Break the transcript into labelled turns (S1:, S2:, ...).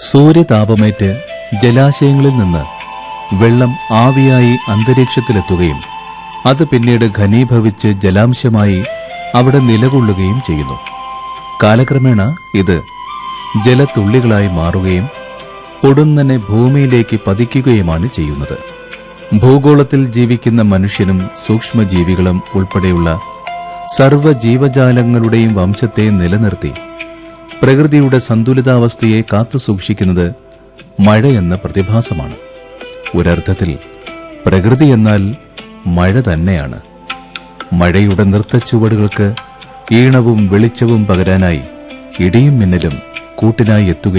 S1: സൂര്യതാപമേറ്റ് ജലാശയങ്ങളിൽ നിന്ന് വെള്ളം ആവിയായി അന്തരീക്ഷത്തിലെത്തുകയും അത് പിന്നീട് ഘനീഭവിച്ച് ജലാംശമായി അവിടെ നിലകൊള്ളുകയും ചെയ്യുന്നു കാലക്രമേണ ഇത് ജലത്തുള്ളികളായി മാറുകയും പൊടുന്നനെ ഭൂമിയിലേക്ക് പതിക്കുകയുമാണ് ചെയ്യുന്നത് ഭൂഗോളത്തിൽ ജീവിക്കുന്ന മനുഷ്യനും സൂക്ഷ്മജീവികളും ഉൾപ്പെടെയുള്ള സർവ്വ ജീവജാലങ്ങളുടെയും വംശത്തെ നിലനിർത്തി പ്രകൃതിയുടെ സന്തുലിതാവസ്ഥയെ കാത്തുസൂക്ഷിക്കുന്നത് മഴയെന്ന പ്രതിഭാസമാണ് ഒരർത്ഥത്തിൽ പ്രകൃതി എന്നാൽ മഴ തന്നെയാണ് മഴയുടെ നൃത്തച്ചുവടുകൾക്ക് ഈണവും വെളിച്ചവും പകരാനായി ഇടിയും മിന്നലും കൂട്ടിനായി എത്തുകയും